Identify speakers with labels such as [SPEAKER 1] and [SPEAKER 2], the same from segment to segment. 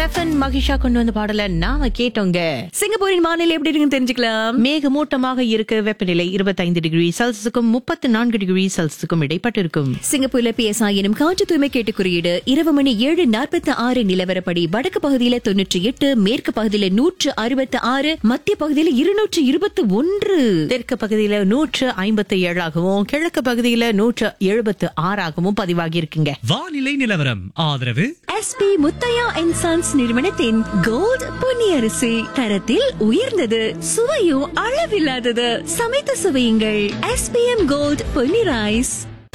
[SPEAKER 1] Stefan மகிஷா கொண்டு வந்த பாடல நாம கேட்டோங்க
[SPEAKER 2] சிங்கப்பூரின் வானிலை எப்படி இருக்குன்னு தெரிஞ்சுக்கலாம்
[SPEAKER 1] மேகமூட்டமாக இருக்க வெப்பநிலை 25 டிகிரி செல்சியஸுக்கும் முப்பத்தி நான்கு டிகிரி செல்சியஸுக்கும் இடைப்பட்டிருக்கும்
[SPEAKER 2] சிங்கப்பூர்ல பிஎஸ்ஐ எனும் காற்று தூய்மை கேட்டு குறியீடு இரவு மணி ஏழு நாற்பத்தி ஆறு நிலவரப்படி வடக்கு பகுதியில தொன்னூற்றி எட்டு மேற்கு பகுதியில நூற்று அறுபத்தி ஆறு மத்திய பகுதியில இருநூற்று இருபத்தி ஒன்று
[SPEAKER 1] தெற்கு பகுதியில நூற்று ஐம்பத்தி ஏழாகவும் கிழக்கு பகுதியில நூற்று எழுபத்து ஆறாகவும் பதிவாகி இருக்குங்க
[SPEAKER 3] வானிலை நிலவரம் ஆதரவு
[SPEAKER 2] எஸ்பி முத்தையா அண்ட் சன்ஸ் நிறுவனத்தின் கோல்ட் பொன்னியரிசி தரத்தில் உயர்ந்தது சுவையும் அளவில்லாதது சமைத்து சுவையுங்கள் எஸ்பிஎம் கோல்ட் பொன்னி ரைஸ்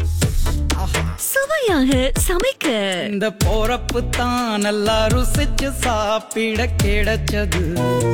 [SPEAKER 2] சுவையாக சமைக்க
[SPEAKER 4] இந்த போறப்பு தான் நல்லா ருசிச்சு சாப்பிட கிடைச்சது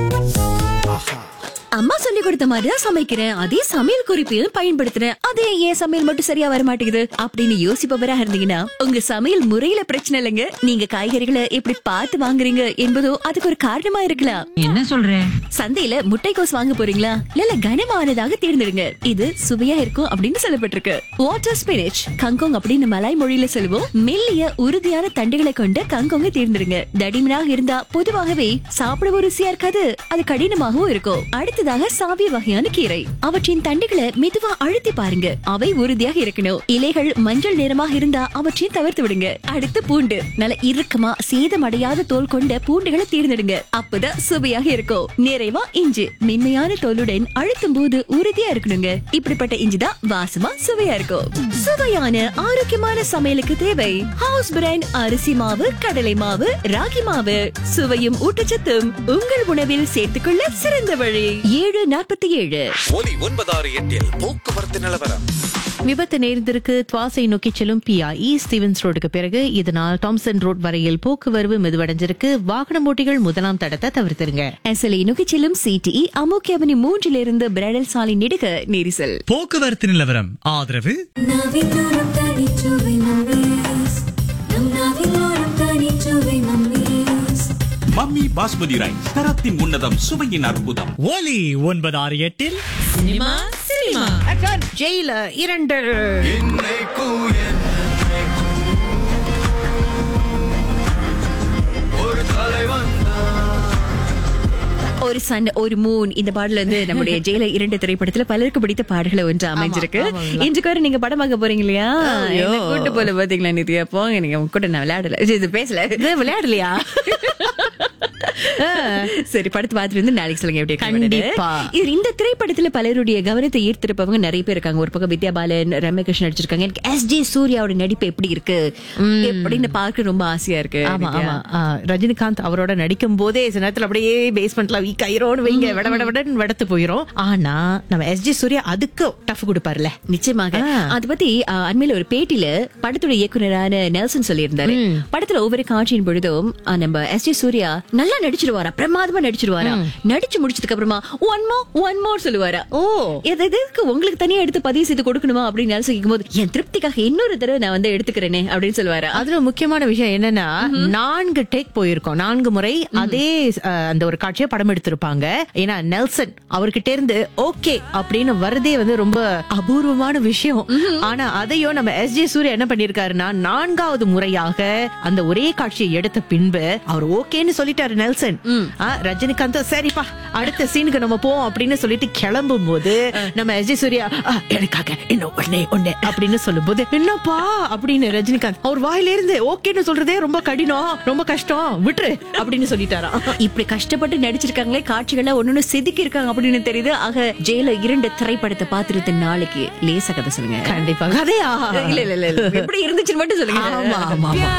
[SPEAKER 2] அம்மா சொல்லி கொடுத்த மாதிரி தான் சமைக்கிறேன் அதே சமையல் குறிப்பையும் பயன்படுத்துறேன் அதே ஏன் சமையல் மட்டும் சரியா வர மாட்டேங்குது அப்படின்னு யோசிப்பவரா இருந்தீங்கன்னா உங்க சமையல் முறையில பிரச்சனை இல்லைங்க நீங்க காய்கறிகளை எப்படி பார்த்து வாங்குறீங்க என்பதோ அதுக்கு ஒரு காரணமா இருக்கலாம்
[SPEAKER 5] என்ன சொல்ற
[SPEAKER 2] சந்தையில முட்டைக்கோஸ் வாங்க போறீங்களா இல்ல கனமானதாக தேர்ந்தெடுங்க இது சுவையா இருக்கும் அப்படின்னு சொல்லப்பட்டிருக்கு வாட்டர் ஸ்பினிச் கங்கோங் அப்படின்னு மலாய் மொழியில சொல்லுவோம் மெல்லிய உறுதியான தண்டுகளை கொண்ட கங்கோங்க தேர்ந்தெடுங்க தடிமனாக இருந்தா பொதுவாகவே சாப்பிடவும் ருசியா இருக்காது அது கடினமாகவும் இருக்கும் அடுத்ததாக சாவிய வகையான கீரை அவற்றின் தண்டுகளை மெதுவா அழுத்தி பாருங்க அவை உறுதியாக இருக்கணும் இலைகள் மஞ்சள் நிறமாக இருந்தா அவற்றையும் தவிர்த்து விடுங்க அடுத்து பூண்டு நல்ல இறுக்கமா சேதமடையாத தோல் கொண்ட பூண்டுகளை தேர்ந்தெடுங்க அப்பதான் சுவையாக இருக்கும் நிறைவா இஞ்சி மென்மையான தோலுடன் அழுத்தும் போது உறுதியா இருக்கணுங்க இப்படிப்பட்ட இஞ்சி தான் வாசமா சுவையா இருக்கும் சுவையான ஆரோக்கியமான சமையலுக்கு தேவை ஹவுஸ் பிராண்ட் அரிசி மாவு கடலை மாவு ராகி மாவு சுவையும் ஊட்டச்சத்தும் உங்கள் உணவில் சேர்த்துக்கொள்ள சிறந்த வழி ஏழு நாற்பத்தி ஏழு
[SPEAKER 6] ஒலி ஒன்பதாறு எட்டில் போக்குவரத்து நிலவரம்
[SPEAKER 1] விபத்து நேர்ந்திருக்கு துவாசை நோக்கி செல்லும் பியா இ ஸ்டீவன்ஸ் ரோடுக்கு பிறகு இதனால் டாம்சன் ரோட் வரையில் போக்குவரவு மெதுவடைஞ்சிருக்கு வாகன ஓட்டிகள் முதலாம் தடத்தை தவிர்த்திருங்க
[SPEAKER 2] எஸ்எல்ஏ நோக்கி செல்லும் சிடிஇ அமோக் அவனி மூன்றிலிருந்து பிரைடல் சாலை நெடுக நெரிசல்
[SPEAKER 3] போக்குவரத்து நிலவரம் ஆதரவு
[SPEAKER 7] நாவிலோரம் தனிச்சுவை மம்மீஸ் நம் நாவிலோரம் தனிச்சுவை மம்மீஸ்
[SPEAKER 8] மம்மி பாஸ்மதி ரைஸ் தரத்தின் உன்னதம் சுவையின் அற்புதம்
[SPEAKER 3] ஒலி ஒன்பது ஆறு எட்டில்
[SPEAKER 1] ஜெயில இரண்டு
[SPEAKER 2] ஒரு சன் ஒரு மூன் இந்த பாடல வந்து நம்முடைய ஜெயில இரண்டு திரைப்படத்துல பலருக்கு பிடித்த பாடல்கள் ஒன்று அமைஞ்சிருக்கு இன்றைக்கு வரை நீங்க படம் பார்க்க போறீங்க இல்லையா
[SPEAKER 1] ஐயோ.
[SPEAKER 2] என்ன கூட்டு போல பாத்தீங்களா நித்யா போங்க நீங்க உங்க கூட நான் விளையாடல இது பேசல
[SPEAKER 1] இது விளையாடலையா
[SPEAKER 2] சரி படத்தை பார்த்துட்டு வந்து நாளைக்கு சொல்லுங்க எப்படி இருக்கு
[SPEAKER 1] கண்டிப்பா.
[SPEAKER 2] படம். இது இந்த திரைப்படத்துல பலருடைய கவனத்தை ஈர்த்திருப்பவங்க நிறைய பேர் இருக்காங்க ஒரு பக்கம் வித்யா பாலன் ரம்யகிருஷ்ணன் நடிச்சிருக்காங்க எனக்கு எஸ் ஜே சூர்யாவோட நடிப்பு எப்படி இருக்கு எப்படின்னு பார்க்க ரொம்ப ஆசையா இருக்கு
[SPEAKER 1] ஆமா
[SPEAKER 2] நித்யா.
[SPEAKER 1] ஆமா ஆ, ரஜினிகாந்த் அவரோட நடிக்கும் போதே சில நேரத்துல அப்படியே பேஸ்மெண்ட்ல வீக் ஆயிரோன்னு வைங்க விட விட விடன்னு வெடத்து போயிரும் ஆனா நம்ம எஸ் ஜி சூர்யா அதுக்கு டஃப் கொடுப்பாருல
[SPEAKER 2] நிச்சயமாக
[SPEAKER 1] ஆ.
[SPEAKER 2] அது பத்தி அ, அண்மையில ஒரு பேட்டியில படத்தோட இயக்குனரான நெல்சன் சொல்லியிருந்தாரு படத்துல ஒவ்வொரு காட்சியின் பொழுதும் அ, நம்ம எஸ் ஜே சூர்யா நல்லா நடிச்சிருவாரா பிரமாதமா நடிச்சிருவாரா நடிச்சு முடிச்சதுக்கு அப்புறமா ஒன் மோ ஒன் மோர் சொல்லுவாரா
[SPEAKER 1] ஓ
[SPEAKER 2] எது எதுக்கு உங்களுக்கு தனியா எடுத்து பதிவு செய்து கொடுக்கணுமா அப்படின்னு நெல்சன் கேட்கும்போது என் திருப்திக்காக இன்னொரு தடவை நான் வந்து எடுத்துக்கிறேனே அப்படின்னு சொல்லுவாரா
[SPEAKER 1] அதுல முக்கியமான விஷயம் என்னன்னா நான்கு டேக் போயிருக்கோம் நான்கு முறை அதே அஹ், அந்த ஒரு காட்சியை படம் எடுத்திருப்பாங்க ஏன்னா நெல்சன் அவர்கிட்ட இருந்து ஓகே அப்படின்னு வரதே வந்து ரொம்ப அபூர்வமான விஷயம் ஆனா அதையும் நம்ம எஸ் ஜே சூர்யா என்ன பண்ணிருக்காருன்னா நான்காவது முறையாக அந்த ஒரே காட்சியை எடுத்த பின்பு அவர் ஓகேன்னு சொல்லிட்டாரு நெல்சன் ஆ, ரஜினிகாந்த் சரிப்பா அடுத்த சீனுக்கு நம்ம போவோம் அப்படின்னு சொல்லிட்டு கிளம்பும் போது நம்ம எஸ் ஜே சூர்யா "ஆ, எனக்காக இன்னும் ஒண்ணே ஒண்ணு அப்படின்னு சொல்லும் போது என்னப்பா அப்படின்னு ரஜினிகாந்த் அவர் வாயில இருந்து ஓகேன்னு சொல்றதே ரொம்ப கடினம் ரொம்ப கஷ்டம் விட்டுரு அப்படின்னு சொல்லிட்டாராம்
[SPEAKER 2] இப்படி கஷ்டப்பட்டு நடிச்சிருக்காங்களே காட்சிகள்ல ஒன்னொன்னு செதுக்கி இருக்காங்க அப்படின்னு தெரியுது ஆக ஜெயில இரண்டு திரைப்படத்தை பார்த்துட்டு நாளைக்கு லேசா கதை சொல்லுங்க
[SPEAKER 1] கண்டிப்பா கதையா
[SPEAKER 2] இல்ல இல்ல இல்ல எப்படி இருந்துச்சுன்னு மட்டும் சொல்லுங்க
[SPEAKER 1] ஆமா ஆமா ஆமா